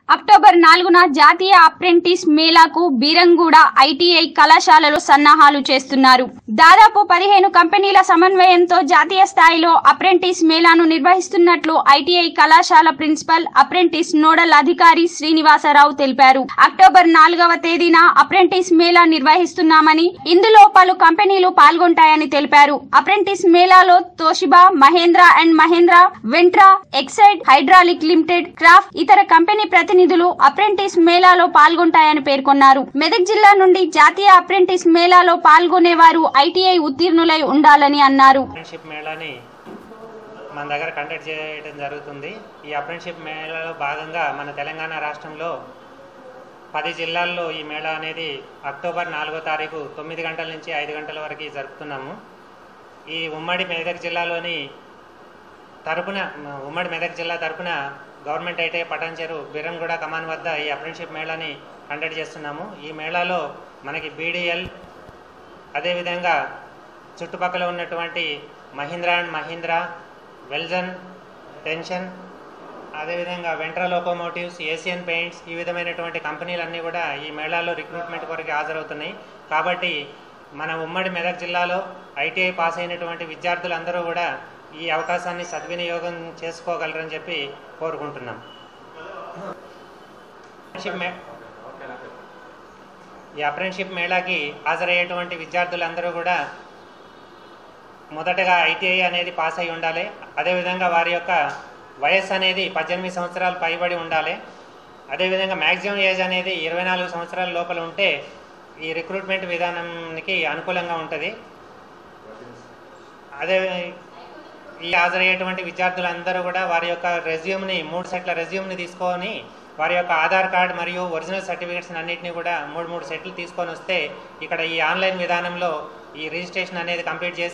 October నాలుగున జాతీయ apprentice మేళాకు Beeramguda ITI కళాశాలలో సన్నాహాలు చేస్తున్నారు దాదాపు పదిహేను కంపెనీల సమన్వయంతో జాతీయ స్థాయిలో అప్రెంటిస్ మేళాను నిర్వహిస్తున్నట్లు ఐటీఐ కళాశాల ప్రిన్సిపల్ అప్రెంటిస్ నోడల్ అధికారి శ్రీనివాసరావు తెలిపారు అక్టోబర్ నాలుగవ తేదీన అప్రెంటిస్ మేళా నిర్వహిస్తున్నామని ఇందులో పలు కంపెనీలు పాల్గొంటాయని తెలిపారు అప్రెంటిస్ మేళాలో Toshiba Mahindra and Mahindra Ventra Exide hydraulic limited craft ఇతర కంపెనీ ప్రతినిధులు అప్రెంటిస్ మేళాలో పాల్గొంటాయని పేర్కొన్నారు మెదక్ జిల్లా నుండి జాతీయ అప్రెంటిస్ మేళాలో పాల్గొనేవారు ఐటీఐ ఉత్తీర్ణులై ఉండాలని అన్నారు అప్రెంటిషిప్ మేళాని మన దగ్గర కండక్ట్ చేయడం జరుగుతుంది ఈ అప్రెంటిషిప్ మేళాలో భాగంగా మన తెలంగాణ రాష్ట్రంలో పది జిల్లాల్లో ఈ మేళా అనేది అక్టోబర్ నాలుగో తారీఖు తొమ్మిది గంటల నుంచి ఐదు గంటల వరకు జరుపుతున్నాము ఈ ఉమ్మడి మెదక్ జిల్లాలోని తరపున ఉమ్మడి మెదక్ జిల్లా తరపున గవర్నమెంట్ అయితే పటాన్చెరు బిరంగూడ కమాన్ వద్ద ఈ అప్రెంటిషిప్ మేళాని కండక్ట్ చేస్తున్నాము ఈ మేళాలో మనకి బీడీఎల్ అదేవిధంగా చుట్టుపక్కల ఉన్నటువంటి మహీంద్రా అండ్ మహీంద్రా వెల్జన్ టెన్షన్ అదేవిధంగా వెంట్రా లోకోమోటివ్స్ ఏషియన్ పెయింట్స్ ఈ విధమైనటువంటి కంపెనీలన్నీ కూడా ఈ మేళాలో రిక్రూట్మెంట్ కొరకు హాజరవుతున్నాయి కాబట్టి మన ఉమ్మడి మెదక్ జిల్లాలో ఐటీఐ పాస్ అయినటువంటి విద్యార్థులందరూ కూడా ఈ అవకాశాన్ని సద్వినియోగం చేసుకోగలరని చెప్పి కోరుకుంటున్నాం అప్రెంటిషిప్ మే- ఈ అప్రెంటిషిప్ మేళాకి హాజరయ్యేటువంటి విద్యార్థులందరూ కూడా మొదటగా ఐటీఐ అనేది పాస్ అయి ఉండాలి అదేవిధంగా వారి యొక్క వయస్సు అనేది పద్దెనిమిది సంవత్సరాలు పైబడి ఉండాలి అదేవిధంగా మ్యాక్సిమం ఏజ్ అనేది ఇరవై నాలుగు సంవత్సరాల లోపల ఉంటే ఈ రిక్రూట్మెంట్ విధానానికి అనుకూలంగా ఉంటుంది అదే ఈ హాజరయ్యేటువంటి విద్యార్థులందరూ కూడా వారి యొక్క రెజ్యూమ్ని మూడు సెట్ల రెజ్యూమ్ని తీసుకొని వారి యొక్క ఆధార్ కార్డ్ మరియు ఒరిజినల్ సర్టిఫికేట్స్ అన్నింటినీ కూడా మూడు మూడు సెట్లు తీసుకొని వస్తే ఇక్కడ ఈ ఆన్లైన్ విధానంలో ఈ రిజిస్ట్రేషన్ అనేది కంప్లీట్ చేసి